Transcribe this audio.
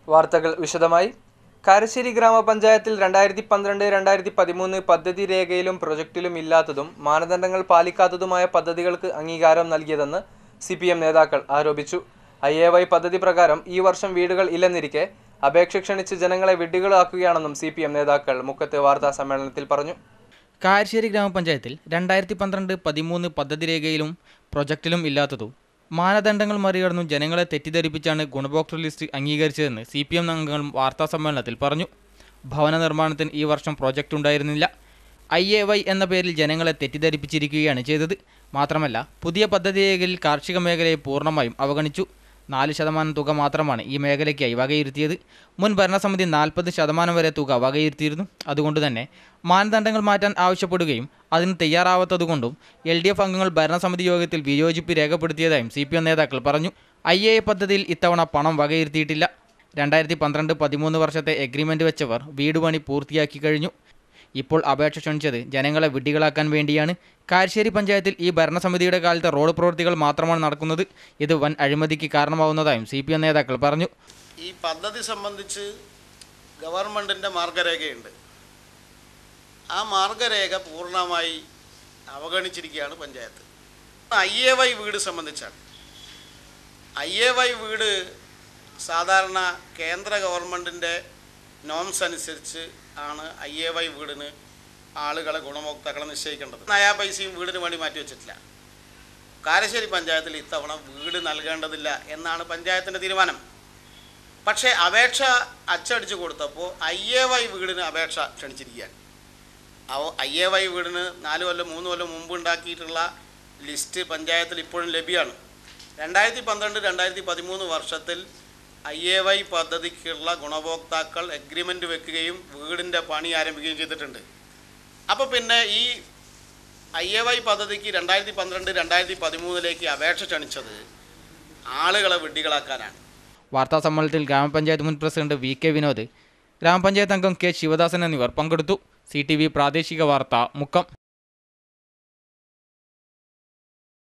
വാർത്തകൾ വിശദമായി കാരശ്ശേരി ഗ്രാമപഞ്ചായത്തിൽ രണ്ടായിരത്തി പന്ത്രണ്ട് രണ്ടായിരത്തി പതിമൂന്ന് പദ്ധതി രേഖയിലും പ്രൊജക്റ്റിലും ഇല്ലാത്തതും മാനദണ്ഡങ്ങൾ പാലിക്കാത്തതുമായ പദ്ധതികൾക്ക് അംഗീകാരം നൽകിയതെന്ന് സി പി എം നേതാക്കൾ ആരോപിച്ചു ഐ എ വൈ പദ്ധതി പ്രകാരം ഈ വർഷം വീടുകൾ ഇല്ലെന്നിരിക്കെ അപേക്ഷ ക്ഷണിച്ച് ജനങ്ങളെ വിഡ്ഢികളാക്കുകയാണെന്നും സി പി എം നേതാക്കൾ മുക്കത്ത് വാർത്താ സമ്മേളനത്തിൽ പറഞ്ഞു കാരശ്ശേരി ഗ്രാമപഞ്ചായത്തിൽ രണ്ടായിരത്തി പന്ത്രണ്ട് പതിമൂന്ന് പദ്ധതി രേഖയിലും പ്രൊജക്റ്റിലും ഇല്ലാത്തതും മാനദണ്ഡങ്ങൾ മറികടന്നു ജനങ്ങളെ തെറ്റിദ്ധരിപ്പിച്ചാണ് ഗുണഭോക്തൃ ലിസ്റ്റ് അംഗീകരിച്ചതെന്ന് സി പി എം അംഗങ്ങളും വാർത്താസമ്മേളനത്തിൽ പറഞ്ഞു ഭവന നിർമ്മാണത്തിന് ഈ വർഷം പ്രൊജക്റ്റ് ഉണ്ടായിരുന്നില്ല ഐ എ വൈ എന്ന പേരിൽ ജനങ്ങളെ തെറ്റിദ്ധരിപ്പിച്ചിരിക്കുകയാണ് ചെയ്തത് മാത്രമല്ല പുതിയ പദ്ധതി രേഖയിൽ കാർഷിക മേഖലയെ പൂർണ്ണമായും അവഗണിച്ചു നാല് ശതമാനം തുക മാത്രമാണ് ഈ മേഖലയ്ക്കായി വകയിരുത്തിയത് മുൻ ഭരണസമിതി നാൽപ്പത് ശതമാനം വരെ തുക വകയിരുത്തിയിരുന്നു അതുകൊണ്ട് തന്നെ മാനദണ്ഡങ്ങൾ മാറ്റാൻ ആവശ്യപ്പെടുകയും അതിന് തയ്യാറാവാത്തതുകൊണ്ടും എൽ ഡി എഫ് അംഗങ്ങൾ ഭരണസമിതി യോഗത്തിൽ വിയോജിപ്പ് രേഖപ്പെടുത്തിയതായും സി പി എം നേതാക്കൾ പറഞ്ഞു ഐ എ പദ്ധതിയിൽ ഇത്തവണ പണം വകയിരുത്തിയിട്ടില്ല രണ്ടായിരത്തി പന്ത്രണ്ട് പതിമൂന്ന് വർഷത്തെ എഗ്രിമെൻ്റ് വെച്ചവർ വീട് പണി പൂർത്തിയാക്കി കഴിഞ്ഞു ഇപ്പോൾ അപേക്ഷ ക്ഷണിച്ചത് ജനങ്ങളെ വിഡ്ഢികളാക്കാൻ വേണ്ടിയാണ് കാരശ്ശേരി പഞ്ചായത്തിൽ ഈ ഭരണസമിതിയുടെ കാലത്തെ റോഡ് പ്രവൃത്തികൾ മാത്രമാണ് നടക്കുന്നത് ഇത് വൻ അഴിമതിക്ക് കാരണമാവുന്നതായും സി പി എം നേതാക്കൾ പറഞ്ഞു ഈ പദ്ധതി സംബന്ധിച്ച് ഗവൺമെൻറ്റിൻ്റെ മാർഗരേഖയുണ്ട് ആ മാർഗരേഖ പൂർണ്ണമായി അവഗണിച്ചിരിക്കുകയാണ് പഞ്ചായത്ത് ഐ എ വൈ വീട് സംബന്ധിച്ചാണ് ഐ എ വൈ വീട് സാധാരണ കേന്ദ്ര ഗവൺമെൻറ്റിൻ്റെ നോംസ് അനുസരിച്ച് ആണ് ഐ എ വൈ വീടിന് ആളുകളെ ഗുണഭോക്താക്കളെ നിശ്ചയിക്കേണ്ടത് നയാ പൈസയും വീടിന് വേണ്ടി മാറ്റി വെച്ചിട്ടില്ല കാരശ്ശേരി പഞ്ചായത്തിൽ ഇത്തവണ വീട് നൽകേണ്ടതില്ല എന്നാണ് പഞ്ചായത്തിൻ്റെ തീരുമാനം പക്ഷേ അപേക്ഷ അച്ചടിച്ച് കൊടുത്തപ്പോൾ ഐ എ വൈ വീടിന് അപേക്ഷ ക്ഷണിച്ചിരിക്കുകയാണ് അവ ഐ എ വൈ വീടിന് നാല് കൊല്ലം മൂന്ന് കൊല്ലം മുമ്പ് ഉണ്ടാക്കിയിട്ടുള്ള ലിസ്റ്റ് പഞ്ചായത്തിൽ ഇപ്പോഴും ലഭ്യമാണ് രണ്ടായിരത്തി പന്ത്രണ്ട് രണ്ടായിരത്തി പതിമൂന്ന് വർഷത്തിൽ ഐ എ വൈ പദ്ധതിക്കുള്ള ഗുണഭോക്താക്കൾ എഗ്രിമെൻ്റ് വെക്കുകയും വീടിൻ്റെ പണി ആരംഭിക്കുകയും ചെയ്തിട്ടുണ്ട് അപ്പോൾ പിന്നെ ഈ ഐ എ വൈ പദ്ധതിക്ക് രണ്ടായിരത്തി പന്ത്രണ്ട് രണ്ടായിരത്തി പതിമൂന്നിലേക്ക് അപേക്ഷ ക്ഷണിച്ചത് ആളുകളെ വിഡ്ഢികളാക്കാനാണ് വാർത്താ സമ്മേളനത്തിൽ ഗ്രാമപഞ്ചായത്ത് മുൻ പ്രസിഡന്റ് വി കെ വിനോദ് ഗ്രാമപഞ്ചായത്ത് അംഗം കെ ശിവദാസൻ എന്നിവർ പങ്കെടുത്തു സി ടി വി പ്രാദേശിക വാർത്ത മുക്കം